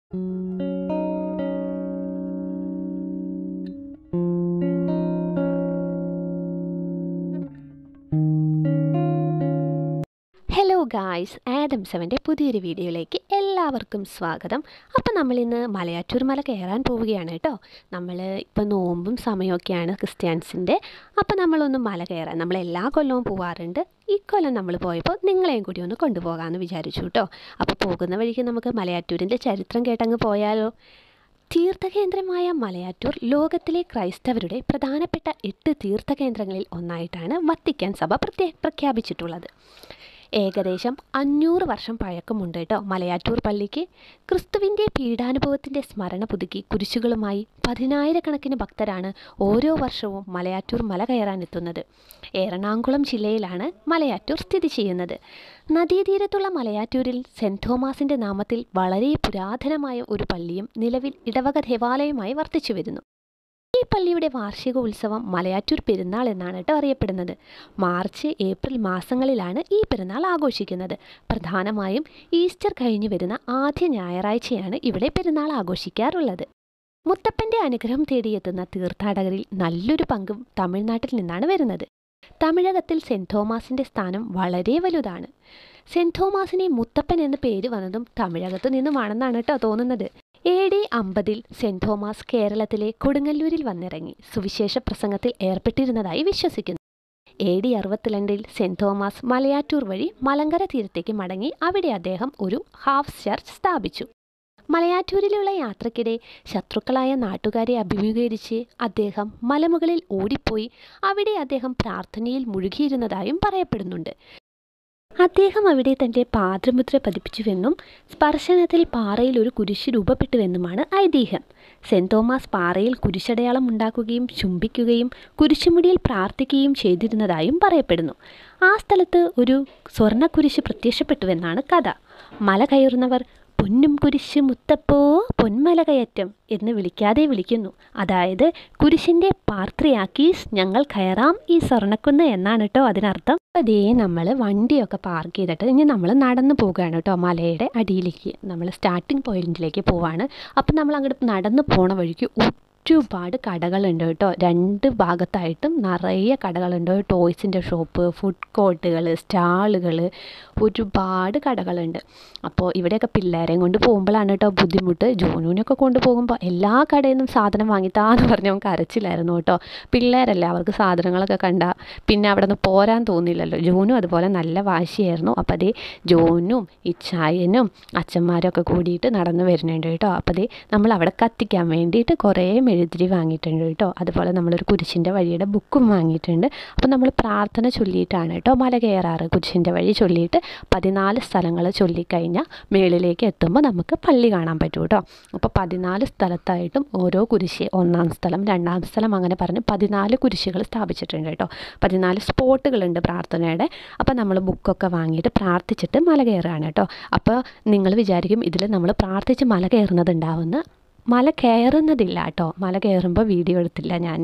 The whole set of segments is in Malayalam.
ഹലോ ഗായ്സ് ആദം സെവൻ്റെ പുതിയൊരു വീഡിയോയിലേക്ക് എല്ലാവർക്കും സ്വാഗതം അപ്പോൾ നമ്മളിന്ന് മലയാറ്റൂർ മല കയറാൻ പോവുകയാണ് കേട്ടോ നമ്മൾ ഇപ്പോൾ നോമ്പും സമയമൊക്കെയാണ് ക്രിസ്ത്യാനിസിൻ്റെ അപ്പോൾ നമ്മളൊന്ന് മല കയറാൻ നമ്മൾ എല്ലാ കൊല്ലവും പോവാറുണ്ട് ഇക്കൊല്ലം നമ്മൾ പോയപ്പോൾ നിങ്ങളെയും കൂടി ഒന്ന് കൊണ്ടുപോകാമെന്ന് വിചാരിച്ചു കേട്ടോ അപ്പോൾ പോകുന്ന വഴിക്ക് നമുക്ക് മലയാറ്റൂരിൻ്റെ ചരിത്രം കേട്ടങ്ങ് പോയാലോ തീർത്ഥകേന്ദ്രമായ മലയാറ്റൂർ ലോകത്തിലെ ക്രൈസ്തവരുടെ പ്രധാനപ്പെട്ട എട്ട് തീർത്ഥകേന്ദ്രങ്ങളിൽ ഒന്നായിട്ടാണ് വത്തിക്കാൻ സഭ പ്രത്യേ പ്രഖ്യാപിച്ചിട്ടുള്ളത് ഏകദേശം അഞ്ഞൂറ് വർഷം പഴക്കമുണ്ട് കേട്ടോ മലയാറ്റൂർ പള്ളിക്ക് ക്രിസ്തുവിൻ്റെ പീഡാനുഭവത്തിൻ്റെ സ്മരണ പുതുക്കി കുരിശുകളുമായി പതിനായിരക്കണക്കിന് ഭക്തരാണ് ഓരോ വർഷവും മലയാറ്റൂർ മല കയറാനെത്തുന്നത് എറണാകുളം ജില്ലയിലാണ് മലയാറ്റൂർ സ്ഥിതി ചെയ്യുന്നത് നദീതീരത്തുള്ള മലയാറ്റൂരിൽ സെൻറ് തോമസിൻ്റെ നാമത്തിൽ വളരെ പുരാതനമായ ഒരു പള്ളിയും നിലവിൽ ഇടവക ദേവാലയമായി വർത്തിച്ചു വരുന്നു ഈ പള്ളിയുടെ വാർഷിക ഉത്സവം മലയാറ്റൂർ പെരുന്നാൾ എന്നാണ് കേട്ടോ അറിയപ്പെടുന്നത് മാർച്ച് ഏപ്രിൽ മാസങ്ങളിലാണ് ഈ പെരുന്നാൾ ആഘോഷിക്കുന്നത് പ്രധാനമായും ഈസ്റ്റർ കഴിഞ്ഞു വരുന്ന ആദ്യ ഞായറാഴ്ചയാണ് ഇവിടെ പെരുന്നാൾ ആഘോഷിക്കാറുള്ളത് മുത്തപ്പൻ്റെ അനുഗ്രഹം തേടിയെത്തുന്ന തീർത്ഥാടകരിൽ നല്ലൊരു പങ്കും തമിഴ്നാട്ടിൽ നിന്നാണ് വരുന്നത് തമിഴകത്തിൽ സെൻറ് തോമസിൻ്റെ സ്ഥാനം വളരെ വലുതാണ് സെൻറ് തോമസിനെ മുത്തപ്പൻ എന്ന പേര് വന്നതും തമിഴകത്ത് നിന്നുമാണെന്നാണ് കേട്ടോ തോന്നുന്നത് എ ഡി അമ്പതിൽ സെൻറ് തോമസ് കേരളത്തിലെ കൊടുങ്ങല്ലൂരിൽ വന്നിറങ്ങി സുവിശേഷ പ്രസംഗത്തിൽ ഏർപ്പെട്ടിരുന്നതായി വിശ്വസിക്കുന്നു എ ഡി അറുപത്തിരണ്ടിൽ സെൻറ് തോമസ് മലയാറ്റൂർ വഴി മലങ്കര തീരത്തേക്ക് മടങ്ങി അവിടെ അദ്ദേഹം ഒരു ഹാഫ് ചർച്ച് സ്ഥാപിച്ചു മലയാറ്റൂരിലുള്ള യാത്രക്കിടെ ശത്രുക്കളായ നാട്ടുകാരെ അഭിമുഖീകരിച്ച് അദ്ദേഹം മലമുകളിൽ ഓടിപ്പോയി അവിടെ അദ്ദേഹം പ്രാർത്ഥനയിൽ മുഴുകിയിരുന്നതായും പറയപ്പെടുന്നുണ്ട് അദ്ദേഹം അവിടെ തൻ്റെ പാദമുദ്ര പതിപ്പിച്ചുവെന്നും സ്പർശനത്തിൽ പാറയിൽ ഒരു കുരിശ് രൂപപ്പെട്ടുവെന്നുമാണ് ഐതിഹ്യം സെൻറ് തോമസ് പാറയിൽ കുരിശടയാളം ഉണ്ടാക്കുകയും ചുംബിക്കുകയും കുരിശുമുടിയിൽ പ്രാർത്ഥിക്കുകയും ചെയ്തിരുന്നതായും പറയപ്പെടുന്നു ആ സ്ഥലത്ത് ഒരു സ്വർണ്ണക്കുരിശ് പ്രത്യക്ഷപ്പെട്ടുവെന്നാണ് കഥ മല കയറുന്നവർ പൊന്നും കുരിശ് മുത്തപ്പോ പൊന്മല കയറ്റം എന്ന് വിളിക്കാതെ വിളിക്കുന്നു അതായത് കുരിശിൻ്റെ പാർത്രയാക്കി ഞങ്ങൾ കയറാം ഈ സ്വർണ്ണക്കുന്ന് എന്നാണ് കേട്ടോ അതിനർത്ഥം അതേ നമ്മൾ വണ്ടിയൊക്കെ പാർക്ക് ചെയ്തിട്ട് ഇനി നമ്മൾ നടന്നു പോകുകയാണ് കേട്ടോ മലയുടെ അടിയിലേക്ക് നമ്മൾ സ്റ്റാർട്ടിംഗ് പോയിന്റിലേക്ക് പോവാണ് അപ്പം നമ്മൾ അങ്ങോട്ട് നടന്നു പോണ വഴിക്ക് ഒരുപാട് കടകളുണ്ട് കേട്ടോ രണ്ട് ഭാഗത്തായിട്ടും നിറയെ കടകളുണ്ട് ടോയ്സിൻ്റെ ഷോപ്പ് ഫുഡ് കോർട്ടുകൾ സ്റ്റാളുകൾ ഒരുപാട് കടകളുണ്ട് അപ്പോൾ ഇവിടെയൊക്കെ പിള്ളേരെയും കൊണ്ട് പോകുമ്പോഴാണ് കേട്ടോ ബുദ്ധിമുട്ട് ജോനുവിനൊക്കെ കൊണ്ട് പോകുമ്പോൾ എല്ലാ കടയിൽ നിന്നും സാധനം വാങ്ങിത്താന്ന് പറഞ്ഞ് അവൻ കരച്ചിലായിരുന്നു കേട്ടോ പിള്ളേരല്ലേ അവർക്ക് സാധനങ്ങളൊക്കെ കണ്ട പിന്നെ അവിടെ നിന്ന് പോരാൻ തോന്നില്ലല്ലോ ജോനും അതുപോലെ നല്ല വാശിയായിരുന്നു അപ്പോൾ അതേ ജോനും ഇച്ചായനും അച്ഛന്മാരൊക്കെ കൂടിയിട്ട് നടന്നു വരുന്നുണ്ട് കേട്ടോ അപ്പോൾ അതേ നമ്മൾ അവിടെ കത്തിക്കാൻ വേണ്ടിയിട്ട് കുറേ മെഴുതിരി വാങ്ങിയിട്ടുണ്ട് കേട്ടോ അതുപോലെ നമ്മളൊരു കുരിശിൻ്റെ വഴിയുടെ ബുക്കും വാങ്ങിയിട്ടുണ്ട് അപ്പോൾ നമ്മൾ പ്രാർത്ഥന ചൊല്ലിയിട്ടാണ് കേട്ടോ മല കയറാറ് കുരിശിൻ്റെ വഴി ചൊല്ലിയിട്ട് പതിനാല് സ്ഥലങ്ങൾ ചൊല്ലിക്കഴിഞ്ഞാൽ മേളിലേക്ക് എത്തുമ്പോൾ നമുക്ക് പള്ളി കാണാൻ പറ്റും കേട്ടോ അപ്പോൾ പതിനാല് സ്ഥലത്തായിട്ടും ഓരോ കുരിശ് ഒന്നാം സ്ഥലം രണ്ടാം സ്ഥലം അങ്ങനെ പറഞ്ഞ് പതിനാല് കുരിശുകൾ സ്ഥാപിച്ചിട്ടുണ്ട് കേട്ടോ പതിനാല് സ്പോട്ടുകളുണ്ട് പ്രാർത്ഥനയുടെ അപ്പോൾ നമ്മൾ ബുക്കൊക്കെ വാങ്ങിയിട്ട് പ്രാർത്ഥിച്ചിട്ട് മല കയറുകയാണ് കേട്ടോ അപ്പോൾ നിങ്ങൾ വിചാരിക്കും ഇതിൽ നമ്മൾ പ്രാർത്ഥിച്ച് മല കയറുന്നതുണ്ടാവുന്ന മല കയറുന്നതില്ല കേട്ടോ മല കയറുമ്പോൾ വീഡിയോ എടുത്തില്ല ഞാൻ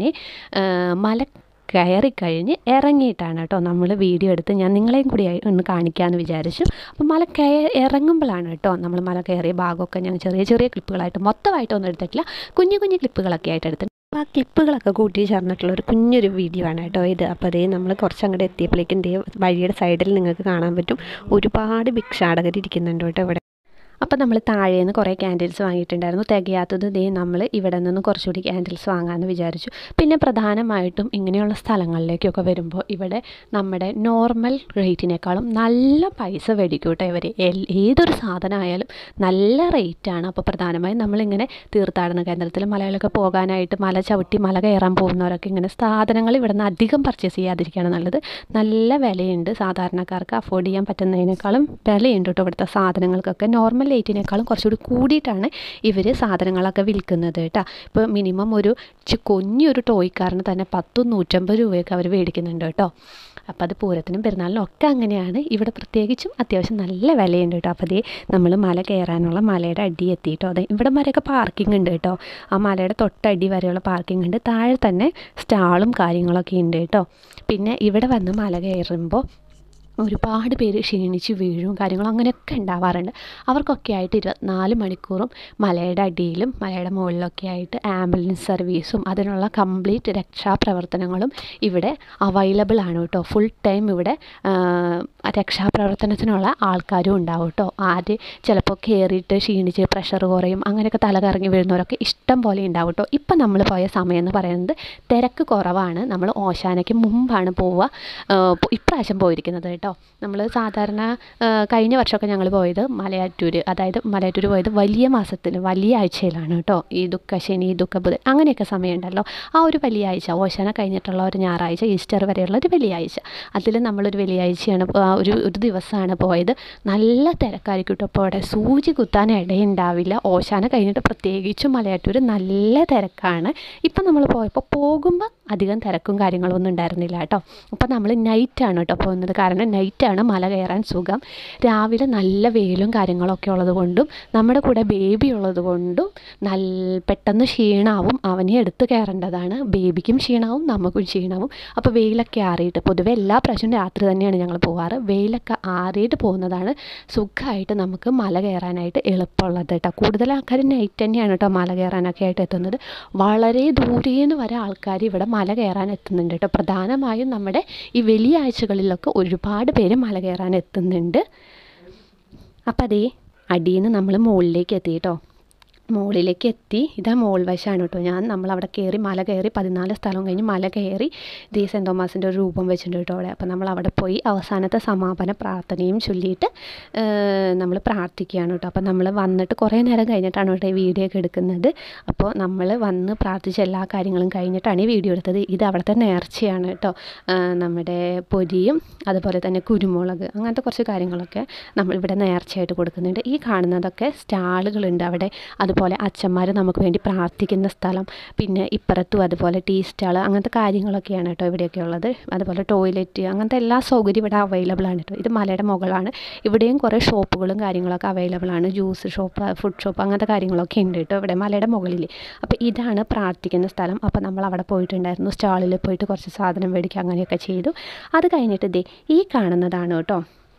മല കയറിക്കഴിഞ്ഞ് ഇറങ്ങിയിട്ടാണ് കേട്ടോ നമ്മൾ വീഡിയോ എടുത്ത് ഞാൻ നിങ്ങളെയും കൂടി ഒന്ന് കാണിക്കാമെന്ന് വിചാരിച്ചു അപ്പോൾ മല കയ ഇറങ്ങുമ്പോഴാണ് കേട്ടോ നമ്മൾ മല കയറിയ ഭാഗമൊക്കെ ഞാൻ ചെറിയ ചെറിയ ക്ലിപ്പുകളായിട്ട് മൊത്തമായിട്ടൊന്നും എടുത്തിട്ടില്ല കുഞ്ഞു കുഞ്ഞു ക്ലിപ്പുകളൊക്കെ ആയിട്ട് എടുത്തിട്ടുണ്ട് അപ്പോൾ ആ ക്ലിപ്പുകളൊക്കെ കൂട്ടി ചേർന്നിട്ടുള്ള ഒരു കുഞ്ഞൊരു വീഡിയോ ആണ് കേട്ടോ ഇത് അപ്പോൾ അതേ നമ്മൾ കുറച്ച് അങ്ങോട്ട് എത്തിയപ്പോഴേക്കും ദേ വഴിയുടെ സൈഡിൽ നിങ്ങൾക്ക് കാണാൻ പറ്റും ഒരുപാട് ഭിക്ഷാടകർ ഇരിക്കുന്നുണ്ട് കേട്ടോ ഇവിടെ അപ്പോൾ നമ്മൾ താഴെ നിന്ന് കുറേ ക്യാൻഡിൽസ് വാങ്ങിയിട്ടുണ്ടായിരുന്നു തികയാത്തത് ദേ നമ്മൾ ഇവിടെ നിന്ന് കുറച്ചുകൂടി ക്യാൻഡിൽസ് വാങ്ങാമെന്ന് വിചാരിച്ചു പിന്നെ പ്രധാനമായിട്ടും ഇങ്ങനെയുള്ള സ്ഥലങ്ങളിലേക്കൊക്കെ വരുമ്പോൾ ഇവിടെ നമ്മുടെ നോർമൽ റേറ്റിനേക്കാളും നല്ല പൈസ മേടിക്കും കേട്ടോ ഇവർ ഏതൊരു സാധനമായാലും നല്ല റേറ്റാണ് അപ്പോൾ പ്രധാനമായും നമ്മളിങ്ങനെ തീർത്ഥാടന കേന്ദ്രത്തിൽ മലകളൊക്കെ പോകാനായിട്ട് മല ചവിട്ടി മല കയറാൻ പോകുന്നവരൊക്കെ ഇങ്ങനെ സാധനങ്ങൾ ഇവിടെ നിന്ന് അധികം പർച്ചേസ് ചെയ്യാതിരിക്കുകയാണ് നല്ലത് നല്ല വിലയുണ്ട് സാധാരണക്കാർക്ക് അഫോർഡ് ചെയ്യാൻ പറ്റുന്നതിനേക്കാളും വിലയുണ്ട് കേട്ടോ ഇവിടുത്തെ സാധനങ്ങൾക്കൊക്കെ നോർമൽ റേറ്റിനേക്കാളും കുറച്ചുകൂടി കൂടിയിട്ടാണ് ഇവർ സാധനങ്ങളൊക്കെ വിൽക്കുന്നത് കേട്ടോ ഇപ്പോൾ മിനിമം ഒരു കുഞ്ഞൊരു ടോയ്ക്കാരന് തന്നെ പത്തും നൂറ്റമ്പത് രൂപയൊക്കെ അവർ മേടിക്കുന്നുണ്ട് കേട്ടോ അപ്പോൾ അത് പൂരത്തിനും പെരുന്നാളിനും ഒക്കെ അങ്ങനെയാണ് ഇവിടെ പ്രത്യേകിച്ചും അത്യാവശ്യം നല്ല വിലയുണ്ട് കേട്ടോ അപ്പോൾ അതേ നമ്മൾ മല കയറാനുള്ള മലയുടെ അടി എത്തിയിട്ടോ അതെ ഇവിടെ വരെയൊക്കെ പാർക്കിംഗ് ഉണ്ട് കേട്ടോ ആ മലയുടെ തൊട്ടടി വരെയുള്ള പാർക്കിംഗ് ഉണ്ട് താഴെ തന്നെ സ്റ്റാളും കാര്യങ്ങളൊക്കെ ഉണ്ട് കേട്ടോ പിന്നെ ഇവിടെ വന്ന് മല കയറുമ്പോൾ ഒരുപാട് പേര് ക്ഷീണിച്ച് വീഴും കാര്യങ്ങളും അങ്ങനെയൊക്കെ ഉണ്ടാവാറുണ്ട് അവർക്കൊക്കെ ആയിട്ട് ഇരുപത്തിനാല് മണിക്കൂറും മലയുടെ അടിയിലും മലയുടെ മുകളിലൊക്കെ ആയിട്ട് ആംബുലൻസ് സർവീസും അതിനുള്ള കംപ്ലീറ്റ് രക്ഷാപ്രവർത്തനങ്ങളും ഇവിടെ അവൈലബിൾ ആണ് കേട്ടോ ഫുൾ ടൈം ഇവിടെ രക്ഷാപ്രവർത്തനത്തിനുള്ള ആൾക്കാരും ഉണ്ടാവും കേട്ടോ ആദ്യം ചിലപ്പോൾ കയറിയിട്ട് ക്ഷീണിച്ച് പ്രഷർ കുറയും അങ്ങനെയൊക്കെ തല കറങ്ങി വീഴുന്നവരൊക്കെ ഇഷ്ടം പോലെ ഉണ്ടാവും കേട്ടോ ഇപ്പം നമ്മൾ പോയ സമയം എന്ന് പറയുന്നത് തിരക്ക് കുറവാണ് നമ്മൾ ഓശാനയ്ക്ക് മുമ്പാണ് പോവുക ഇപ്രാവശ്യം പോയിരിക്കുന്നത് കേട്ടോ നമ്മൾ സാധാരണ കഴിഞ്ഞ വർഷമൊക്കെ ഞങ്ങൾ പോയത് മലയാറ്റൂർ അതായത് മലയാറ്റൂർ പോയത് വലിയ മാസത്തിൽ വലിയ ആഴ്ചയിലാണ് കേട്ടോ ഈ ദുഃഖശനി ദുഃഖബുധൻ അങ്ങനെയൊക്കെ സമയമുണ്ടല്ലോ ആ ഒരു വലിയ ആഴ്ച ഓശാന കഴിഞ്ഞിട്ടുള്ള ഒരു ഞായറാഴ്ച ഈസ്റ്റർ വരെയുള്ള ഒരു വെള്ളിയാഴ്ച അതിൽ നമ്മളൊരു വെള്ളിയാഴ്ചയാണ് ഒരു ഒരു ദിവസമാണ് പോയത് നല്ല തിരക്കായിരിക്കും കേട്ടോ അപ്പോൾ അവിടെ സൂചി കുത്താൻ ഇടയുണ്ടാവില്ല ഓശാന കഴിഞ്ഞിട്ട് പ്രത്യേകിച്ചും മലയാറ്റൂർ നല്ല തിരക്കാണ് ഇപ്പം നമ്മൾ പോയപ്പോൾ പോകുമ്പോൾ അധികം തിരക്കും കാര്യങ്ങളും ഒന്നും ഉണ്ടായിരുന്നില്ല കേട്ടോ അപ്പോൾ നമ്മൾ നൈറ്റാണ് കേട്ടോ പോകുന്നത് കാരണം നൈറ്റാണ് മല കയറാൻ സുഖം രാവിലെ നല്ല വെയിലും കാര്യങ്ങളൊക്കെ ഉള്ളത് കൊണ്ടും നമ്മുടെ കൂടെ ബേബി ഉള്ളത് കൊണ്ടും നല്ല പെട്ടെന്ന് ക്ഷീണാവും അവനെ എടുത്ത് കയറേണ്ടതാണ് ബേബിക്കും ക്ഷീണാവും നമുക്കും ക്ഷീണാവും അപ്പോൾ വെയിലൊക്കെ ആറിയിട്ട് പൊതുവെ എല്ലാ പ്രാവശ്യവും രാത്രി തന്നെയാണ് ഞങ്ങൾ പോവാറ് വെയിലൊക്കെ ആറിയിട്ട് പോകുന്നതാണ് സുഖമായിട്ട് നമുക്ക് മല കയറാനായിട്ട് എളുപ്പമുള്ളത് കേട്ടോ കൂടുതൽ ആൾക്കാർ നൈറ്റ് തന്നെയാണ് കേട്ടോ മല കയറാനൊക്കെ ആയിട്ട് എത്തുന്നത് വളരെ ദൂരേന്ന് വരെ ആൾക്കാർ ഇവിടെ മല കയറാൻ എത്തുന്നുണ്ട് കേട്ടോ പ്രധാനമായും നമ്മുടെ ഈ വലിയ ആഴ്ചകളിലൊക്കെ ഒരുപാട് പേര് മല കയറാൻ എത്തുന്നുണ്ട് അപ്പം അതേ അടിയിൽ നിന്ന് നമ്മൾ മുകളിലേക്ക് എത്തി കേട്ടോ മുകളിലേക്ക് എത്തി ഇതാ മോൾ വശമാണ് കേട്ടോ ഞാൻ നമ്മളവിടെ കയറി മല കയറി പതിനാല് സ്ഥലം കഴിഞ്ഞ് മല കയറി ദീ സെൻറ് തോമസിൻ്റെ ഒരു രൂപം വെച്ചിട്ടുണ്ട് കേട്ടോ അവിടെ അപ്പോൾ നമ്മൾ അവിടെ പോയി അവസാനത്തെ സമാപന പ്രാർത്ഥനയും ചൊല്ലിയിട്ട് നമ്മൾ പ്രാർത്ഥിക്കുകയാണ് കേട്ടോ അപ്പോൾ നമ്മൾ വന്നിട്ട് കുറേ നേരം കഴിഞ്ഞിട്ടാണ് കേട്ടോ ഈ വീഡിയോ ഒക്കെ എടുക്കുന്നത് അപ്പോൾ നമ്മൾ വന്ന് പ്രാർത്ഥിച്ച എല്ലാ കാര്യങ്ങളും കഴിഞ്ഞിട്ടാണ് ഈ വീഡിയോ എടുത്തത് ഇത് അവിടുത്തെ നേർച്ചയാണ് കേട്ടോ നമ്മുടെ പൊരിയും അതുപോലെ തന്നെ കുരുമുളക് അങ്ങനത്തെ കുറച്ച് കാര്യങ്ങളൊക്കെ നമ്മളിവിടെ നേർച്ചയായിട്ട് കൊടുക്കുന്നുണ്ട് ഈ കാണുന്നതൊക്കെ സ്റ്റാളുകളുണ്ട് അവിടെ അതുപോലെ അച്ഛന്മാർ നമുക്ക് വേണ്ടി പ്രാർത്ഥിക്കുന്ന സ്ഥലം പിന്നെ ഇപ്പുറത്തും അതുപോലെ ടീ സ്റ്റാൾ അങ്ങനത്തെ കാര്യങ്ങളൊക്കെയാണ് കേട്ടോ ഇവിടെയൊക്കെ ഉള്ളത് അതുപോലെ ടോയ്ലറ്റ് അങ്ങനത്തെ എല്ലാ സൗകര്യം ഇവിടെ അവൈലബിൾ ആണ് കേട്ടോ ഇത് മലയുടെ മുകളാണ് ഇവിടെയും കുറേ ഷോപ്പുകളും കാര്യങ്ങളൊക്കെ അവൈലബിൾ ആണ് ജ്യൂസ് ഷോപ്പ് ഫുഡ് ഷോപ്പ് അങ്ങനത്തെ കാര്യങ്ങളൊക്കെ ഉണ്ട് കേട്ടോ ഇവിടെ മലയുടെ മുകളിൽ അപ്പോൾ ഇതാണ് പ്രാർത്ഥിക്കുന്ന സ്ഥലം അപ്പോൾ നമ്മൾ അവിടെ പോയിട്ടുണ്ടായിരുന്നു സ്റ്റാളിൽ പോയിട്ട് കുറച്ച് സാധനം മേടിക്കുക അങ്ങനെയൊക്കെ ചെയ്തു അത് കഴിഞ്ഞിട്ട് ദേ ഈ കാണുന്നതാണ് കേട്ടോ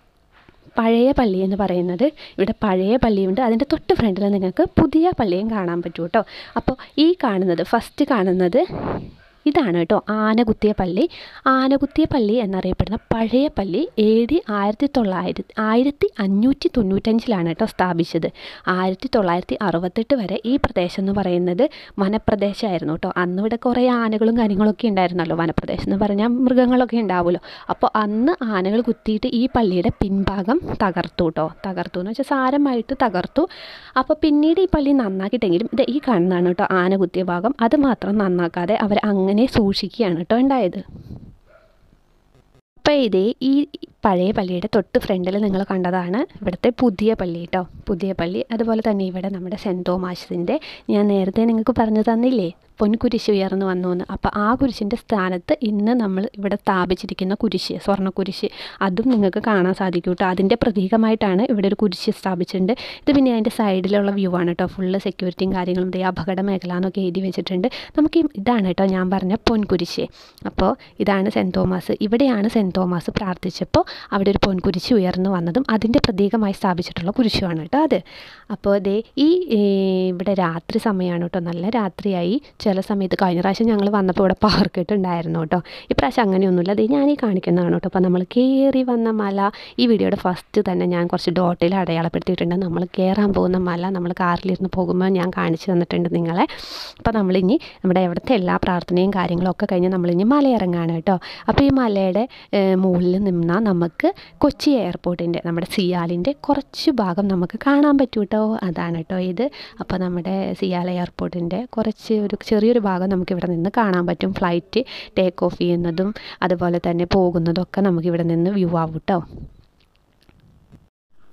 പഴയ പള്ളി എന്ന് പറയുന്നത് ഇവിടെ പഴയ പള്ളിയുണ്ട് അതിൻ്റെ തൊട്ട് ഫ്രണ്ടിൽ നിങ്ങൾക്ക് പുതിയ പള്ളിയും കാണാൻ പറ്റും കേട്ടോ അപ്പോൾ ഈ കാണുന്നത് ഫസ്റ്റ് കാണുന്നത് ഇതാണ് കേട്ടോ ആനകുത്തിയ പള്ളി ആനകുത്തിയ പള്ളി എന്നറിയപ്പെടുന്ന പഴയ പള്ളി എ ഡി ആയിരത്തി തൊള്ളായിരത്തി ആയിരത്തി അഞ്ഞൂറ്റി തൊണ്ണൂറ്റഞ്ചിലാണ് കേട്ടോ സ്ഥാപിച്ചത് ആയിരത്തി തൊള്ളായിരത്തി അറുപത്തെട്ട് വരെ ഈ പ്രദേശം എന്ന് പറയുന്നത് വനപ്രദേശമായിരുന്നു കേട്ടോ അന്ന് ഇവിടെ കുറേ ആനകളും കാര്യങ്ങളൊക്കെ ഉണ്ടായിരുന്നല്ലോ വനപ്രദേശം എന്ന് പറഞ്ഞാൽ മൃഗങ്ങളൊക്കെ ഉണ്ടാവുമല്ലോ അപ്പോൾ അന്ന് ആനകൾ കുത്തിയിട്ട് ഈ പള്ളിയുടെ പിൻഭാഗം തകർത്തു കേട്ടോ തകർത്തു എന്ന് വെച്ചാൽ സാരമായിട്ട് തകർത്തു അപ്പോൾ പിന്നീട് ഈ പള്ളി നന്നാക്കിയിട്ടെങ്കിലും ഇത് ഈ കാണുന്നതാണ് കേട്ടോ ആന കുത്തിയ ഭാഗം അത് മാത്രം നന്നാക്കാതെ അവർ അങ്ങനെ സൂക്ഷിക്കുകയാണ് കേട്ടോ ഉണ്ടായത് അപ്പോൾ ഇതേ ഈ പഴയ പള്ളിയുടെ തൊട്ട് ഫ്രണ്ടിൽ നിങ്ങൾ കണ്ടതാണ് ഇവിടുത്തെ പുതിയ പള്ളി കേട്ടോ പുതിയ പള്ളി അതുപോലെ തന്നെ ഇവിടെ നമ്മുടെ സെൻറ്റ് തോമാസിൻ്റെ ഞാൻ നേരത്തെ നിങ്ങൾക്ക് പറഞ്ഞു തന്നില്ലേ പൊൻകുരിശ് ഉയർന്നു വന്നു എന്ന് അപ്പോൾ ആ കുരിശിൻ്റെ സ്ഥാനത്ത് ഇന്ന് നമ്മൾ ഇവിടെ സ്ഥാപിച്ചിരിക്കുന്ന കുരിശ് സ്വർണ്ണ കുരിശ് അതും നിങ്ങൾക്ക് കാണാൻ സാധിക്കും കേട്ടോ അതിൻ്റെ പ്രതീകമായിട്ടാണ് ഇവിടെ ഒരു കുരിശ് സ്ഥാപിച്ചിട്ടുണ്ട് ഇത് പിന്നെ അതിൻ്റെ സൈഡിലുള്ള വ്യൂ ആണ് കേട്ടോ ഫുള്ള് സെക്യൂരിറ്റിയും കാര്യങ്ങളും ദേ അപകട മേഖല എന്നൊക്കെ എഴുതി വെച്ചിട്ടുണ്ട് നമുക്ക് ഇതാണ് കേട്ടോ ഞാൻ പറഞ്ഞ പൊൻകുരിശ് അപ്പോൾ ഇതാണ് സെൻറ്റ് തോമസ് ഇവിടെയാണ് സെൻറ്റ് തോമസ് പ്രാർത്ഥിച്ചപ്പോൾ അവിടെ ഒരു പൊൻകുരിശ് ഉയർന്നു വന്നതും അതിൻ്റെ പ്രതീകമായി സ്ഥാപിച്ചിട്ടുള്ള കുരിശുമാണ് കേട്ടോ അത് അപ്പോൾ ദേ ഈ ഇവിടെ രാത്രി സമയമാണ് കേട്ടോ നല്ല രാത്രിയായി ചില സമയത്ത് കഴിഞ്ഞ പ്രാവശ്യം ഞങ്ങൾ വന്നപ്പോൾ ഇവിടെ പാർക്കിട്ടുണ്ടായിരുന്നു കേട്ടോ ഇപ്രാവശ്യം അങ്ങനെയൊന്നുമില്ല അത് ഞാൻ ഈ കാണിക്കുന്നതാണ് കേട്ടോ അപ്പോൾ നമ്മൾ കയറി വന്ന മല ഈ വീഡിയോയുടെ ഫസ്റ്റ് തന്നെ ഞാൻ കുറച്ച് ഡോട്ടിൽ അടയാളപ്പെടുത്തിയിട്ടുണ്ട് നമ്മൾ കയറാൻ പോകുന്ന മല നമ്മൾ കാറിലിരുന്ന് പോകുമ്പോൾ ഞാൻ കാണിച്ചു തന്നിട്ടുണ്ട് നിങ്ങളെ അപ്പോൾ നമ്മളിനി നമ്മുടെ ഇവിടുത്തെ എല്ലാ പ്രാർത്ഥനയും കാര്യങ്ങളൊക്കെ കഴിഞ്ഞ് നമ്മളിനി മലയിറങ്ങാണ് കേട്ടോ അപ്പോൾ ഈ മലയുടെ മുകളിൽ നിന്നാൽ നമുക്ക് കൊച്ചി എയർപോർട്ടിൻ്റെ നമ്മുടെ സിയാലിൻ്റെ കുറച്ച് ഭാഗം നമുക്ക് കാണാൻ പറ്റും കേട്ടോ അതാണ് കേട്ടോ ഇത് അപ്പോൾ നമ്മുടെ സിയാൽ എയർപോർട്ടിൻ്റെ കുറച്ച് ഒരു ചെറിയൊരു ഭാഗം നമുക്കിവിടെ നിന്ന് കാണാൻ പറ്റും ഫ്ലൈറ്റ് ടേക്ക് ഓഫ് ചെയ്യുന്നതും അതുപോലെ തന്നെ പോകുന്നതും ഒക്കെ നമുക്കിവിടെ നിന്ന് വ്യൂ ആവും കേട്ടോ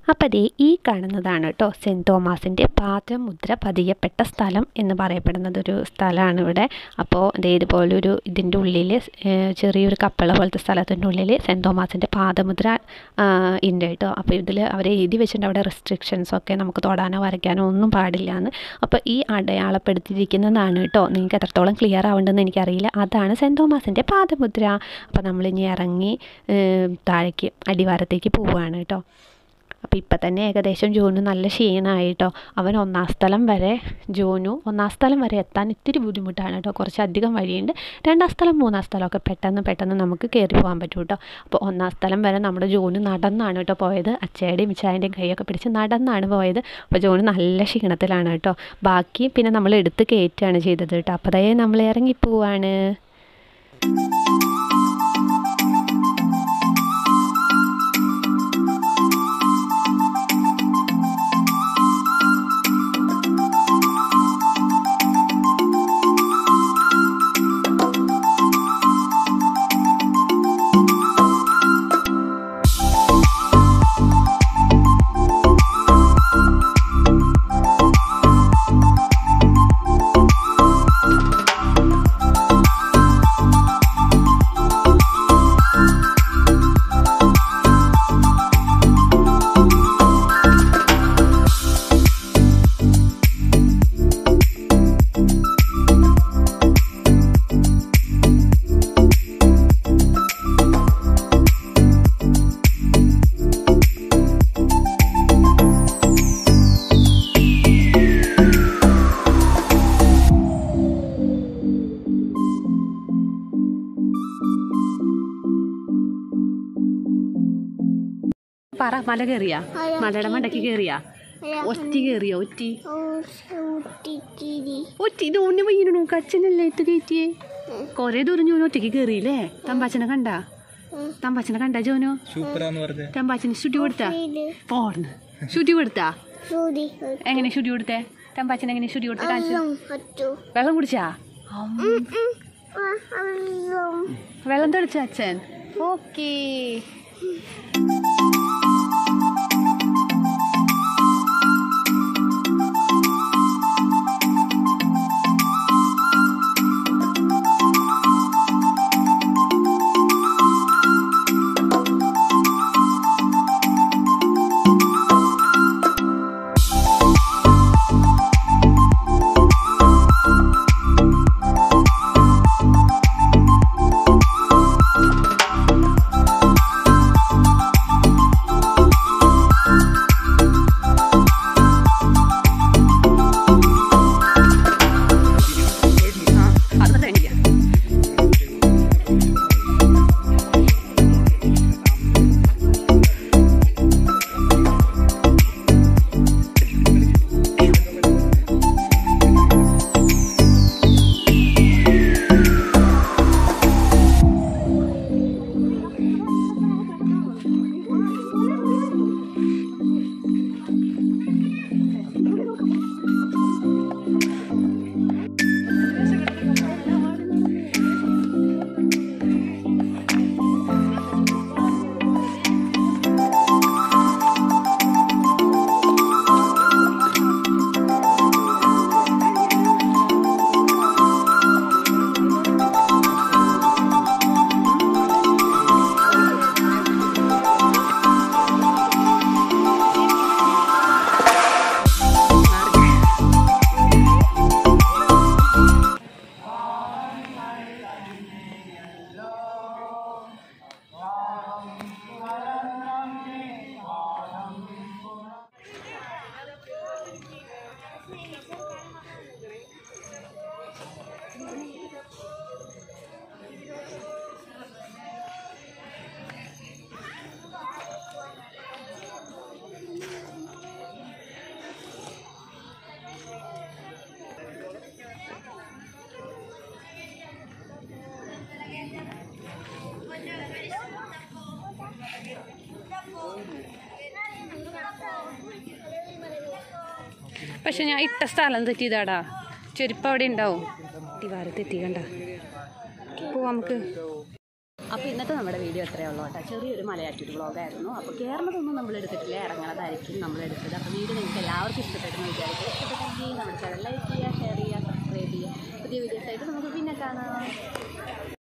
അപ്പോൾ ദേ ഈ കാണുന്നതാണ് കേട്ടോ സെൻറ്റ് തോമസിൻ്റെ പാദമുദ്ര പതിയപ്പെട്ട സ്ഥലം എന്ന് പറയപ്പെടുന്നത് ഒരു സ്ഥലമാണ് ഇവിടെ അപ്പോൾ ദേ ഇതുപോലൊരു ഇതിൻ്റെ ഉള്ളിൽ ചെറിയൊരു കപ്പള പോലത്തെ സ്ഥലത്തിൻ്റെ ഉള്ളിൽ സെൻറ്റ് തോമസിൻ്റെ പാദമുദ്ര ആ, ഉണ്ട് കേട്ടോ അപ്പോൾ ഇതിൽ അവർ എഴുതി വെച്ചിട്ടുണ്ട് അവിടെ റെസ്ട്രിക്ഷൻസ് ഒക്കെ നമുക്ക് തൊടാനോ വരയ്ക്കാനോ ഒന്നും പാടില്ല എന്ന് അപ്പോൾ ഈ അടയാളപ്പെടുത്തിയിരിക്കുന്നതാണ് കേട്ടോ നിങ്ങൾക്ക് എത്രത്തോളം ക്ലിയർ ആവേണ്ടതെന്ന് എനിക്കറിയില്ല അതാണ് സെൻറ്റ് തോമസിൻ്റെ പാദമുദ്ര അപ്പോൾ നമ്മളിനി ഇറങ്ങി ഏം, താഴേക്ക് അടിവാരത്തേക്ക് പോവുകയാണ് കേട്ടോ അപ്പോൾ ഇപ്പം തന്നെ ഏകദേശം ജോനു നല്ല ക്ഷീണമായി കേട്ടോ അവൻ ഒന്നാം സ്ഥലം വരെ ജോനു ഒന്നാം സ്ഥലം വരെ എത്താൻ ഇത്തിരി ബുദ്ധിമുട്ടാണ് കേട്ടോ കുറച്ചധികം വഴിയുണ്ട് രണ്ടാം സ്ഥലം മൂന്നാം സ്ഥലമൊക്കെ പെട്ടെന്ന് പെട്ടെന്ന് നമുക്ക് കയറി പോകാൻ പറ്റും കേട്ടോ അപ്പോൾ ഒന്നാം സ്ഥലം വരെ നമ്മുടെ ജോനു നടന്നാണ് കേട്ടോ പോയത് അച്ചയുടെയും ഇച്ചായൻ്റെയും കൈയൊക്കെ പിടിച്ച് നടന്നാണ് പോയത് അപ്പോൾ ജോനു നല്ല ക്ഷീണത്തിലാണ് കേട്ടോ ബാക്കി പിന്നെ നമ്മൾ എടുത്ത് കയറ്റുകയാണ് ചെയ്തത് കേട്ടോ അപ്പോൾ അതേ നമ്മൾ ഇറങ്ങിപ്പോവാണ് പറ മല കയറിയാ മലയുടെ മണ്ടയ്ക്ക് കയറിയാ ഒറ്റി കയറിയോ ഒറ്റി ഒറ്റി ഇത് ഓന്നെ വയ്യനു നോക്ക് അച്ഛനല്ലേ ഇത് കയറ്റിയേ കൊറേ ദൂരം ജോനു ഒറ്റയ്ക്ക് കയറിയില്ലേ തമ്പാച്ചനെ കണ്ട തമ്പാച്ചനെ കണ്ട ജോനു സൂപ്പറാന്ന് പറഞ്ഞേ തമ്പാച്ചന് ശുട്ടി കൊടുത്താ പോർന്ന് ശുട്ടി കൊടുത്താ എങ്ങനെ ശുട്ടി കൊടുത്തേ തമ്പാച്ചൻ എങ്ങനെ ശുട്ടി കൊടുത്ത കാണിച്ചു വെള്ളം കുടിച്ചാ വെള്ളം തെളിച്ച അച്ഛൻ ഓക്കേ അത് തേങ്ങിയ പക്ഷെ ഞാൻ ഇട്ട സ്ഥലം തെറ്റിയതാടാ ചെരുപ്പ് അവിടെ ഉണ്ടാവും ദിവാരത്ത് എത്തിക്കണ്ട പോവാം നമുക്ക് അപ്പോൾ ഇന്നത്തെ നമ്മുടെ വീഡിയോ എത്രയേ ഉള്ളൂ കേട്ടോ ചെറിയൊരു മലയാറ്റൂർ വ്ളോഗായിരുന്നു അപ്പോൾ കയറുന്നതൊന്നും നമ്മൾ എടുത്തിട്ടില്ല ഇറങ്ങുന്നതായിരിക്കും നമ്മൾ എടുത്തത് അപ്പോൾ വീഡിയോ നിങ്ങൾക്ക് എല്ലാവർക്കും ഇഷ്ടപ്പെട്ടെന്ന് വിചാരിക്കും ഇഷ്ടപ്പെട്ടെങ്കിൽ നമ്മുടെ ചാനൽ ലൈക്ക് ചെയ്യുക ഷെയർ ചെയ്യുക സബ്സ്ക്രൈബ് ചെയ്യുക പുതിയ വീഡിയോസ് ആയിട്ട് നമുക്ക് പിന്നെ കാണാം